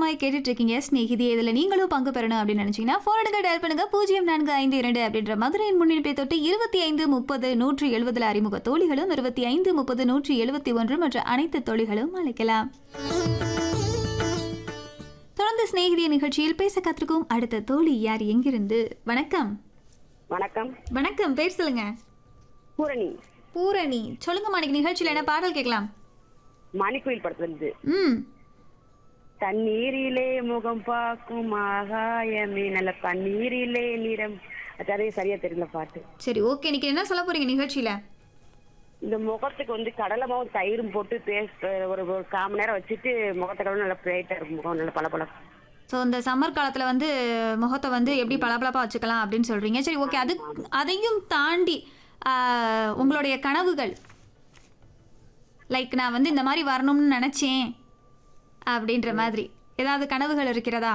உற்சாகமாக கேட்டுட்டு இருக்கீங்க ஸ்நேகிதி இதில் நீங்களும் பங்கு பெறணும் அப்படின்னு நினச்சிங்கன்னா ஃபோன் எடுங்க டயல் பண்ணுங்க பூஜ்ஜியம் நான்கு ஐந்து இரண்டு அப்படின்ற மதுரையின் முன்னிப்பை தொட்டு இருபத்தி ஐந்து முப்பது நூற்றி எழுபதில் அறிமுக தோழிகளும் இருபத்தி ஐந்து முப்பது நூற்றி எழுபத்தி ஒன்று மற்ற அனைத்து தோழிகளும் அழைக்கலாம் தொடர்ந்து சிநேகிதிய நிகழ்ச்சியில் பேச கற்றுக்கும் அடுத்த தோழி யார் எங்கிருந்து வணக்கம் வணக்கம் வணக்கம் பேர் சொல்லுங்க பூரணி பூரணி சொல்லுங்க மாணிக்கு நிகழ்ச்சியில் என்ன பாடல் கேட்கலாம் மணிக்குயில் படத்துல இருந்து ம் தண்ணீரிலே முகம் பார்க்கும் ஆகாயமே நல்ல பன்னீரிலே நிறம் அதே சரியா தெரியல பாட்டு சரி ஓகே இன்னைக்கு என்ன சொல்ல போறீங்க நிகழ்ச்சியில இந்த முகத்துக்கு வந்து கடலை மாவும் தயிரும் போட்டு பேஸ்ட் ஒரு ஒரு கால் மணி நேரம் வச்சுட்டு முகத்தை கடவுள் நல்லா பிரைட்டா இருக்கும் முகம் நல்ல பளபள ஸோ இந்த சம்மர் காலத்தில் வந்து முகத்தை வந்து எப்படி பளபளப்பாக வச்சுக்கலாம் அப்படின்னு சொல்கிறீங்க சரி ஓகே அது அதையும் தாண்டி ஆஹ், உங்களுடைய கனவுகள் லைக் நான் வந்து இந்த மாதிரி வரணும்னு நினச்சேன் அப்படின்ற மாதிரி ஏதாவது கனவுகள் இருக்கிறதா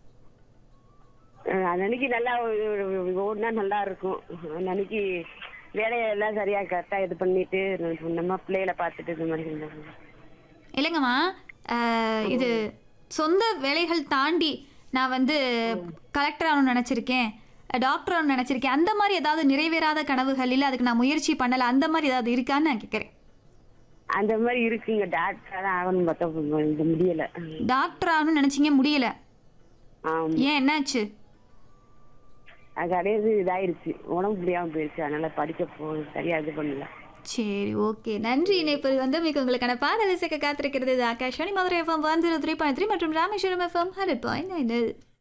அஹ் அன்னைக்கு நல்லா ஒரு- ஓடுனா நல்லா இருக்கும் அன்னைக்கு வேலையெல்லாம் சரியா கரெக்டா இது பண்ணிட்டு நம்ம பிள்ளைகளை பார்த்துட்டு இந்த மாதிரி இருந்தாங்க இல்லைங்கம்மா ஆஹ், இது சொந்த வேலைகள் தாண்டி நான் வந்து கலெக்டர் ஆகணும்னு நினச்சிருக்கேன் டாக்டர் ஆகணும்னு நினச்சிருக்கேன் அந்த மாதிரி ஏதாவது நிறைவேறாத கனவுகள் இல்லை அதுக்கு நான் முயற்சி பண்ணலை அந்த மாதிரி ஏதாவது இருக்கான்னு நான் கேட்குறேன் அந்த மாதிரி இருக்குங்க டாக்டர் தான் ஆகணும் பார்த்தா இந்த முடியல டாக்டர் ஆகணும்னு நினச்சிங்க முடியல ஆமா ஏன் என்னாச்சு அது கடைசி இதாயிருச்சு உடம்பு முடியாம போயிருச்சு அதனால படிக்க போ சரியா இது பண்ணல சரி ஓகே நன்றி இணைப்பில் வந்து மிக உங்களுக்கான பாடல் இசைக்க காத்திருக்கிறது இது Akashvani Madurai FM one zero three point three மற்றும் Rameswaram FM hundred point nine